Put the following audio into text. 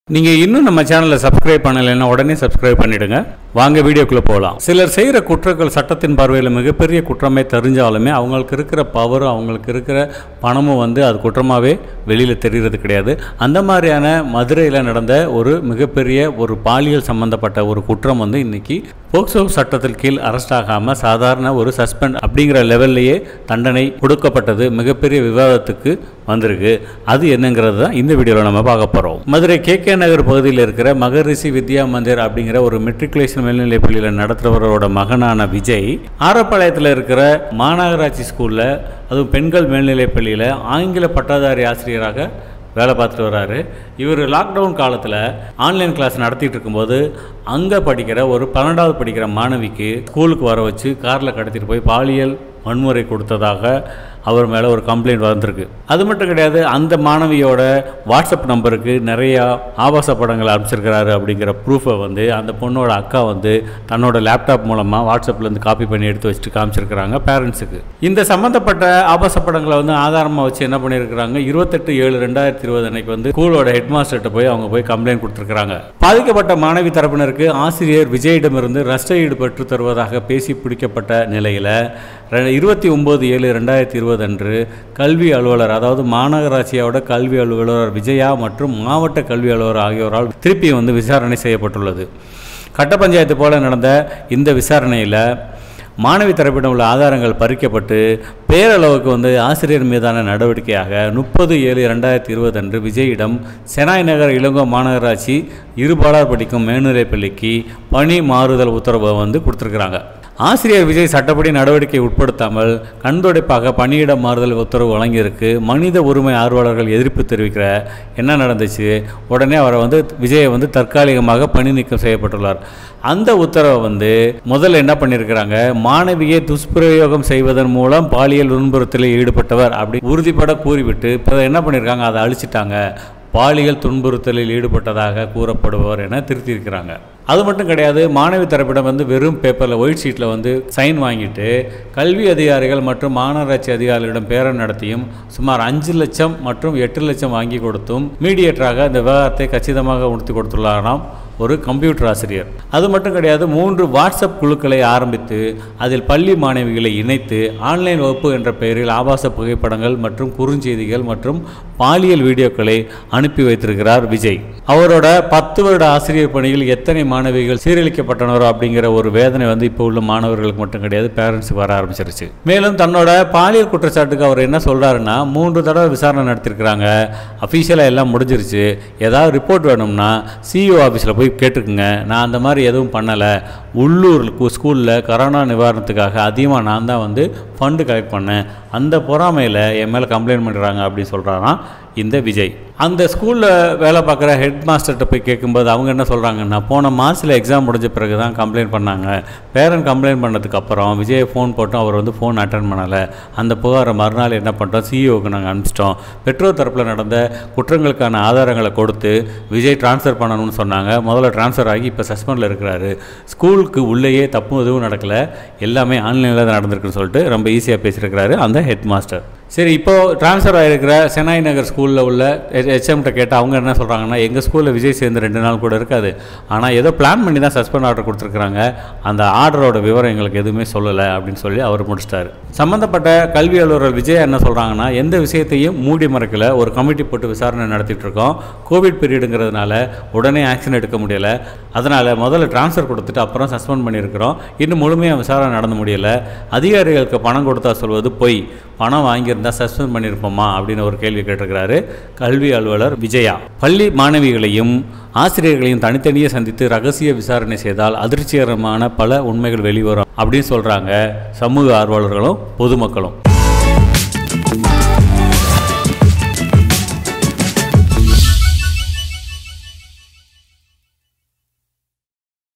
நீங்க இன்னும் நம்ம சேனலை சப்ஸ்கிரைப் பண்ணலைன்னா உடனே சப்ஸ்கிரைப் பண்ணிடுங்க வாங்க வீடியோக்குள்ள போகலாம் சிலர் செய்யற குற்றங்கள் சட்டத்தின் பார்வையில் மிகப்பெரிய குற்றமே தெரிஞ்சாலுமே அவங்களுக்கு இருக்கிற பவரும் அவங்களுக்கு இருக்கிற பணமும் வந்து அது குற்றமாவே வெளியில தெரியறது கிடையாது அந்த மாதிரியான மதுரையில் நடந்த ஒரு மிகப்பெரிய ஒரு பாலியல் சம்பந்தப்பட்ட ஒரு குற்றம் வந்து இன்னைக்கு போக்சோ சட்டத்தில் கீழ் அரெஸ்ட் ஆகாம சாதாரண ஒரு சஸ்பெண்ட் அப்படிங்கிற லெவல்லையே தண்டனை கொடுக்கப்பட்டது மிகப்பெரிய விவாதத்துக்கு வந்திருக்கு அது என்னங்கிறது தான் இந்த வீடியோவில் நம்ம பார்க்க போகிறோம் மதுரை கே கே நகர் பகுதியில் இருக்கிற மகரிஷி வித்யா மந்திர் அப்படிங்கிற ஒரு மெட்ரிகுலேஷன் மேல்நிலைப் பள்ளியில் நடத்துகிறவரோட மகனான விஜய் ஆரப்பாளையத்தில் இருக்கிற மாநகராட்சி ஸ்கூலில் அதுவும் பெண்கள் மேல்நிலைப் பள்ளியில் ஆங்கில பட்டதாரி ஆசிரியராக வேலை பார்த்துட்டு வர்றாரு இவர் லாக்டவுன் காலத்தில் ஆன்லைன் கிளாஸ் நடத்திட்டு இருக்கும்போது அங்கே படிக்கிற ஒரு பன்னெண்டாவது படிக்கிற மாணவிக்கு ஸ்கூலுக்கு வர வச்சு காரில் கடத்திட்டு போய் பாலியல் வன்முறை கொடுத்ததாக அவர் மேலே ஒரு கம்ப்ளைண்ட் வந்திருக்கு அது மட்டும் கிடையாது அந்த மாணவியோட வாட்ஸ்அப் நம்பருக்கு நிறையா ஆபாச படங்கள் அனுப்பிச்சிருக்கிறாரு அப்படிங்கிற ப்ரூஃபை வந்து அந்த பொண்ணோட அக்கா வந்து தன்னோட லேப்டாப் மூலமாக வாட்ஸ்அப்லேருந்து காப்பி பண்ணி எடுத்து வச்சுட்டு காமிச்சிருக்கிறாங்க பேரண்ட்ஸுக்கு இந்த சம்மந்தப்பட்ட ஆபாச படங்களை வந்து ஆதாரமாக வச்சு என்ன பண்ணியிருக்கிறாங்க இருபத்தெட்டு ஏழு ரெண்டாயிரத்தி இருபது அன்னைக்கு வந்து ஸ்கூலோட ஹெட் மாஸ்டர்கிட்ட போய் அவங்க போய் கம்ப்ளைண்ட் கொடுத்துருக்காங்க பாதிக்கப்பட்ட மாணவி தரப்பினருக்கு ஆசிரியர் விஜயிடமிருந்து ரஷ்ட ஈடு பெற்று தருவதாக பேசி பிடிக்கப்பட்ட நிலையில் இருபத்தி ஒம்பது ஏழு ரெண்டாயிரத்தி இருபது அன்று கல்வி அலுவலர் அதாவது மாநகராட்சியோட கல்வி அலுவலர் விஜயா மற்றும் மாவட்ட கல்வி அலுவலர் ஆகியோரால் திருப்பி வந்து விசாரணை செய்யப்பட்டுள்ளது கட்ட பஞ்சாயத்து போல நடந்த இந்த விசாரணையில் மாணவி தரப்பிடம் உள்ள ஆதாரங்கள் பறிக்கப்பட்டு பேரளவுக்கு வந்து ஆசிரியர் மீதான நடவடிக்கையாக முப்பது ஏழு ரெண்டாயிரத்தி இருபது அன்று விஜயிடம் செனாய் நகர் இளங்கோ மாநகராட்சி இருபாலார் படிக்கும் மேல்நிலைப் பள்ளிக்கு பணி மாறுதல் உத்தரவை வந்து கொடுத்துருக்குறாங்க ஆசிரியர் விஜய் சட்டப்படி நடவடிக்கை உட்படுத்தாமல் கண்துடைப்பாக பணியிட மாறுதல் உத்தரவு வழங்கியிருக்கு மனித உரிமை ஆர்வலர்கள் எதிர்ப்பு தெரிவிக்கிற என்ன நடந்துச்சு உடனே அவரை வந்து விஜயை வந்து தற்காலிகமாக பணி நீக்கம் செய்யப்பட்டுள்ளார் அந்த உத்தரவை வந்து முதல்ல என்ன பண்ணியிருக்கிறாங்க மாணவியை துஷ்பிரயோகம் செய்வதன் மூலம் பாலியல் துன்புறுத்தலில் ஈடுபட்டவர் அப்படி உறுதிப்பட கூறிவிட்டு இப்போ என்ன பண்ணியிருக்காங்க அதை அழிச்சிட்டாங்க பாலியல் துன்புறுத்தலில் ஈடுபட்டதாக கூறப்படுபவர் என திருத்தியிருக்கிறாங்க அது மட்டும் கிடையாது மாணவி தரப்பிடம் வந்து வெறும் பேப்பரில் ஒயிட் ஷீட்டில் வந்து சைன் வாங்கிட்டு கல்வி அதிகாரிகள் மற்றும் மாநகராட்சி அதிகாரிகளிடம் பேரம் நடத்தியும் சுமார் அஞ்சு லட்சம் மற்றும் எட்டு லட்சம் வாங்கி கொடுத்தும் மீடியேட்டராக இந்த விவகாரத்தை கச்சிதமாக உணர்த்தி கொடுத்துள்ளாராம் ஒரு கம்ப்யூட்டர் ஆசிரியர் அது மட்டும் கிடையாது மூன்று வாட்ஸ்அப் குழுக்களை ஆரம்பித்து அதில் பள்ளி மாணவிகளை இணைத்து ஆன்லைன் வகுப்பு என்ற பெயரில் ஆபாச புகைப்படங்கள் மற்றும் குறுஞ்செய்திகள் மற்றும் பாலியல் வீடியோக்களை அனுப்பி வைத்திருக்கிறார் விஜய் அவரோட பத்து வருட ஆசிரியர் பணியில் எத்தனை மாணவிகள் சீரழிக்கப்பட்டனரோ அப்படிங்கிற ஒரு வேதனை வந்து இப்போ உள்ள மாணவர்களுக்கு மட்டும் கிடையாது பேரண்ட்ஸுக்கு வர ஆரம்பிச்சிருச்சு மேலும் தன்னோட பாலியல் குற்றச்சாட்டுக்கு அவர் என்ன சொல்றாருன்னா மூன்று தடவை விசாரணை நடத்திருக்கிறாங்க அஃபீஷியலாக எல்லாம் முடிஞ்சிருச்சு ஏதாவது ரிப்போர்ட் வேணும்னா சிஇஓ ஆஃபீஸில் போய் கேட்டுக்குங்க நான் அந்த மாதிரி எதுவும் பண்ணலை உள்ளூர் ஸ்கூலில் கரோனா நிவாரணத்துக்காக அதிகமாக நான் தான் வந்து ஃபண்டு கலெக்ட் பண்ணேன் அந்த பொறாமையில் என் மேலே கம்ப்ளைண்ட் பண்ணுறாங்க அப்படின்னு சொல்கிறாராம் இந்த விஜய் அந்த ஸ்கூலில் வேலை பார்க்குற ஹெட் மாஸ்டர்கிட்ட போய் கேட்கும்போது அவங்க என்ன சொல்கிறாங்கன்னா போன மாதத்தில் எக்ஸாம் முடிஞ்ச பிறகு தான் கம்ப்ளைண்ட் பண்ணாங்க பேரண்ட் கம்ப்ளைண்ட் பண்ணதுக்கு அப்புறம் விஜய் ஃபோன் போட்டோம் அவர் வந்து ஃபோன் அட்டன் பண்ணலை அந்த புகாரை மறுநாள் என்ன பண்ணிட்டோம் சிஇஓக்கு நாங்கள் அனுப்பிச்சிட்டோம் பெற்றோர் தரப்பில் நடந்த குற்றங்களுக்கான ஆதாரங்களை கொடுத்து விஜய் ட்ரான்ஸ்ஃபர் பண்ணணும்னு சொன்னாங்க முதல்ல ட்ரான்ஸ்ஃபர் ஆகி இப்போ சஸ்பெண்டில் இருக்கிறாரு ஸ்கூலுக்கு உள்ளேயே தப்பும் எதுவும் நடக்கலை எல்லாமே ஆன்லைனில் தான் நடந்திருக்குன்னு சொல்லிட்டு ரொம்ப ஈஸியாக பேசியிருக்கிறாரு அந்த ஹெட் மாஸ்டர் சரி இப்போது ட்ரான்ஸ்ஃபர் ஆகிருக்கிற செனாய் நகர் ஸ்கூலில் உள்ள ஹெச்எம்கிட்ட கேட்டால் அவங்க என்ன சொல்கிறாங்கன்னா எங்கள் ஸ்கூலில் விஜய் சேர்ந்து ரெண்டு நாள் கூட இருக்காது ஆனால் ஏதோ பிளான் பண்ணி தான் சஸ்பெண்ட் ஆர்டர் கொடுத்துருக்குறாங்க அந்த ஆர்டரோட விவரம் எங்களுக்கு எதுவுமே சொல்லலை அப்படின்னு சொல்லி அவர் முடிச்சிட்டாரு சம்மந்தப்பட்ட கல்வி அலுவலர் விஜய் என்ன சொல்கிறாங்கன்னா எந்த விஷயத்தையும் மூடி மறைக்கல ஒரு கமிட்டி போட்டு விசாரணை நடத்திட்டு இருக்கோம் கோவிட் பீரியடுங்கிறதுனால உடனே ஆக்ஷன் எடுக்க முடியலை அதனால் முதல்ல ட்ரான்ஸ்ஃபர் கொடுத்துட்டு அப்புறம் சஸ்பெண்ட் பண்ணியிருக்கிறோம் இன்னும் முழுமையாக விசாரணை நடந்து முடியலை அதிகாரிகளுக்கு பணம் கொடுத்தா சொல்வது பொய் பணம் வாங்கியிருந்தா சஸ்பெண்ட் பண்ணியிருப்போமா அப்படின்னு ஒரு கேள்வி கேட்டிருக்கிறாரு கல்வி அலுவலர் விஜயா பள்ளி மாணவிகளையும் ஆசிரியர்களையும் தனித்தனியே சந்தித்து ரகசிய விசாரணை செய்தால் அதிர்ச்சிகரமான பல உண்மைகள் வெளிவரும் அப்படின்னு சொல்கிறாங்க சமூக ஆர்வலர்களும் பொதுமக்களும்